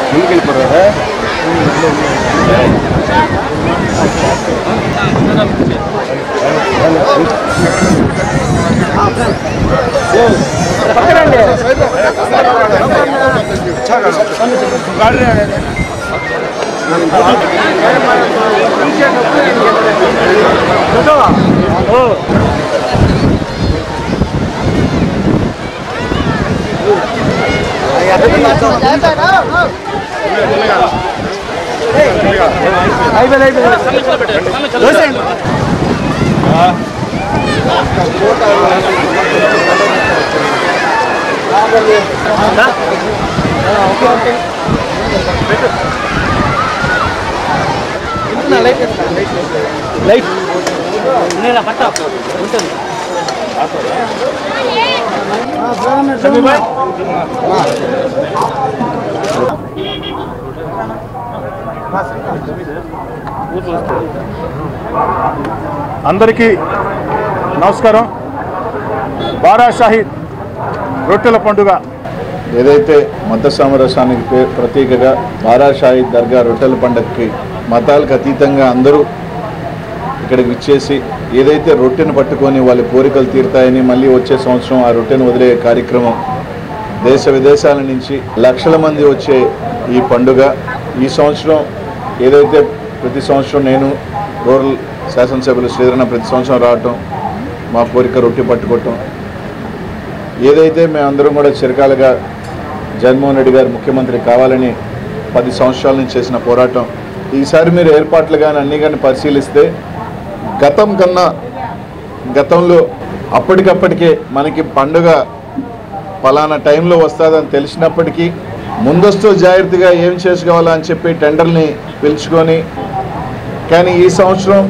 ముందుకు వెళ్ళిపోరా లైట్ నేను పట్ట ఉంటుంది అందరికీ నమస్కారం బారా షాహీద్ రొట్టెల పండుగ ఏదైతే మత సమరసానికి పే- ప్రతీకగా బారా షాహీద్ దర్గా రొట్టెల పండుగకి మతాలకు అతీతంగా అందరూ ఇక్కడికి ఇచ్చేసి ఏదైతే రొట్టెను పట్టుకొని వాళ్ళ కోరికలు తీరుతాయని మళ్ళీ వచ్చే సంవత్సరం ఆ రొట్టెను వదిలే కార్యక్రమం దేశ విదేశాల నుంచి లక్షల మంది వచ్చే ఈ పండుగ ఈ సంవత్సరం ఏదైతే ప్రతి సంవత్సరం నేను రూరల్ శాసనసభ్యులు శ్రీధరణ ప్రతి సంవత్సరం రావటం మా కోరిక రొట్టె పట్టుకోవటం ఏదైతే మేమందరం కూడా చిరకాలుగా జగన్మోహన్ రెడ్డి గారు ముఖ్యమంత్రి కావాలని పది సంవత్సరాల నుంచి చేసిన పోరాటం ఈసారి మీరు ఏర్పాట్లు కానీ అన్నీ కానీ పరిశీలిస్తే గతం కన్నా గతంలో అప్పటికప్పటికే మనకి పండుగ ఫలానా టైంలో వస్తుందని తెలిసినప్పటికీ ముందస్తు జాగ్రత్తగా ఏం చేసుకోవాలా అని చెప్పి టెండర్ని పిలుచుకొని కానీ ఈ సంవత్సరం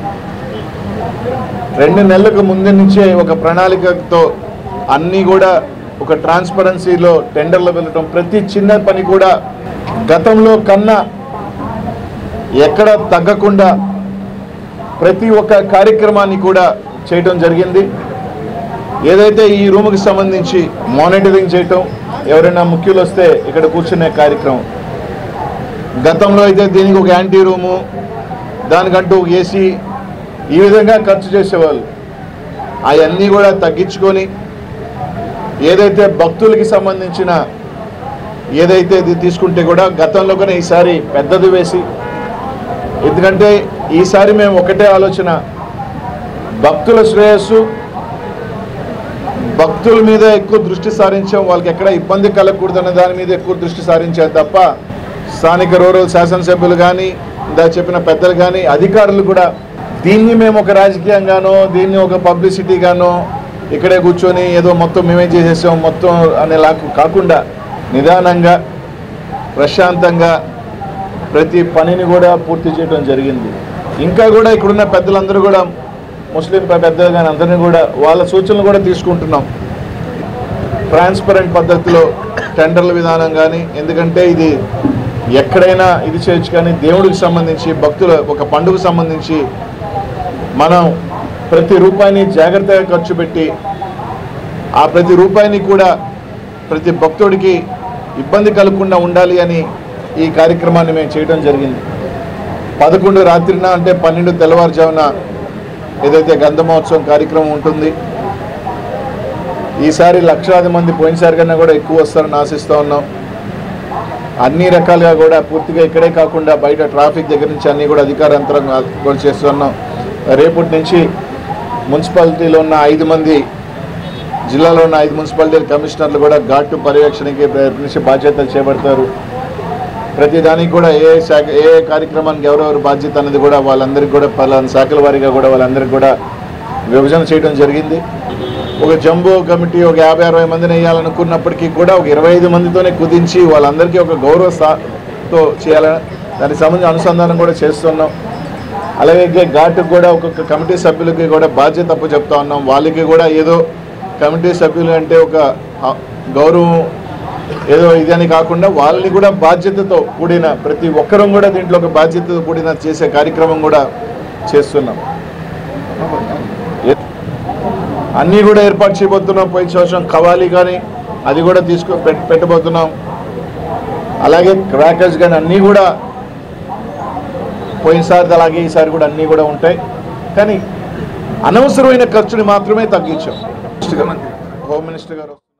రెండు నెలలకు ముందు నుంచే ఒక ప్రణాళికతో అన్నీ కూడా ఒక ట్రాన్స్పరెన్సీలో టెండర్లు వెళ్ళటం ప్రతి చిన్న పని కూడా గతంలో కన్నా ఎక్కడ తగ్గకుండా ప్రతి ఒక్క కార్యక్రమాన్ని కూడా చేయటం జరిగింది ఏదైతే ఈ రూమ్కి సంబంధించి మానిటరింగ్ చేయటం ఎవరైనా ముఖ్యులు వస్తే ఇక్కడ కూర్చునే కార్యక్రమం గతంలో అయితే దీనికి ఒక యాంటీ రూము దానికంటూ ఒక ఏసీ ఈ విధంగా ఖర్చు చేసేవాళ్ళు అవన్నీ కూడా తగ్గించుకొని ఏదైతే భక్తులకి సంబంధించిన ఏదైతే ఇది తీసుకుంటే కూడా గతంలో కూడా ఈసారి పెద్దది వేసి ఎందుకంటే ఈసారి మేము ఒకటే ఆలోచన భక్తుల శ్రేయస్సు భక్తుల మీద ఎక్కువ దృష్టి సారించాం వాళ్ళకి ఎక్కడ ఇబ్బంది కలగకూడదన్న దాని మీద ఎక్కువ దృష్టి సారించాం తప్ప స్థానిక రూరల్ శాసనసభ్యులు కానీ ఇందా చెప్పిన పెద్దలు కానీ అధికారులు కూడా దీన్ని మేము ఒక రాజకీయంగానో దీన్ని ఒక పబ్లిసిటీగానో ఇక్కడే కూర్చొని ఏదో మొత్తం మేమే చేసేసాం మొత్తం అనేలా కాకుండా నిదానంగా ప్రశాంతంగా ప్రతి పనిని కూడా పూర్తి చేయడం జరిగింది ఇంకా కూడా ఇక్కడున్న పెద్దలందరూ కూడా ముస్లిం పెద్దలు కానీ అందరినీ కూడా వాళ్ళ సూచనలు కూడా తీసుకుంటున్నాం ట్రాన్స్పరెంట్ పద్ధతిలో టెండర్ల విధానం కానీ ఎందుకంటే ఇది ఎక్కడైనా ఇది చేయొచ్చు కానీ దేవుడికి సంబంధించి భక్తుల ఒక పండుగ సంబంధించి మనం ప్రతి రూపాయిని జాగ్రత్తగా ఖర్చు పెట్టి ఆ ప్రతి రూపాయిని కూడా ప్రతి భక్తుడికి ఇబ్బంది కలగకుండా ఉండాలి అని ఈ కార్యక్రమాన్ని మేము చేయడం జరిగింది పదకొండు రాత్రిన అంటే పన్నెండు తెల్లవారుజామున ఏదైతే గంధ మహోత్సవం కార్యక్రమం ఉంటుంది ఈసారి లక్షలాది మంది పోయినసారి కన్నా కూడా ఎక్కువ వస్తారని ఆశిస్తూ ఉన్నాం అన్ని రకాలుగా కూడా పూర్తిగా ఇక్కడే కాకుండా బయట ట్రాఫిక్ దగ్గర నుంచి అన్ని కూడా అధికార యంత్రాంగం కూడా చేస్తున్నాం రేపటి నుంచి మున్సిపాలిటీలో ఉన్న ఐదు మంది జిల్లాలో ఉన్న ఐదు మున్సిపాలిటీ కమిషనర్లు కూడా ఘాటు పర్యవేక్షణకి ప్రయత్నించి బాధ్యతలు చేపడతారు ప్రతి దానికి కూడా ఏ శాఖ ఏ కార్యక్రమానికి ఎవరెవరు బాధ్యత అనేది కూడా వాళ్ళందరికీ కూడా పలానా శాఖల వారీగా కూడా వాళ్ళందరికీ కూడా విభజన చేయడం జరిగింది ఒక జంబో కమిటీ ఒక యాభై అరవై మందిని వేయాలనుకున్నప్పటికీ కూడా ఒక ఇరవై ఐదు మందితోనే కుదించి వాళ్ళందరికీ ఒక గౌరవ స్థాతో చేయాలని దానికి సంబంధించి అనుసంధానం కూడా చేస్తున్నాం అలాగే ఘాటుకు కూడా ఒక్కొక్క కమిటీ సభ్యులకి కూడా బాధ్యత అప్పు చెప్తా ఉన్నాం వాళ్ళకి కూడా ఏదో కమిటీ సభ్యులు అంటే ఒక హ- గౌరవం ఏదో ఇదని కాకుండా వాళ్ళని కూడా బాధ్యతతో కూడిన ప్రతి ఒక్కరం కూడా దీంట్లో ఒక బాధ్యతతో కూడిన చేసే కార్యక్రమం కూడా చేస్తున్నాం ఏ- అన్నీ కూడా ఏర్పాటు చేయబోతున్నాం పోయిన సంవత్సరం కవాలి కానీ అది కూడా తీసుకో పెట్- పెట్టబోతున్నాం అలాగే క్రాకర్స్ కానీ అన్నీ కూడా పోయినసారి అలాగే ఈసారి కూడా అన్నీ కూడా ఉంటాయి కానీ అనవసరమైన ఖర్చుని మాత్రమే తగ్గించాం హోమ్ మినిస్టర్ గారు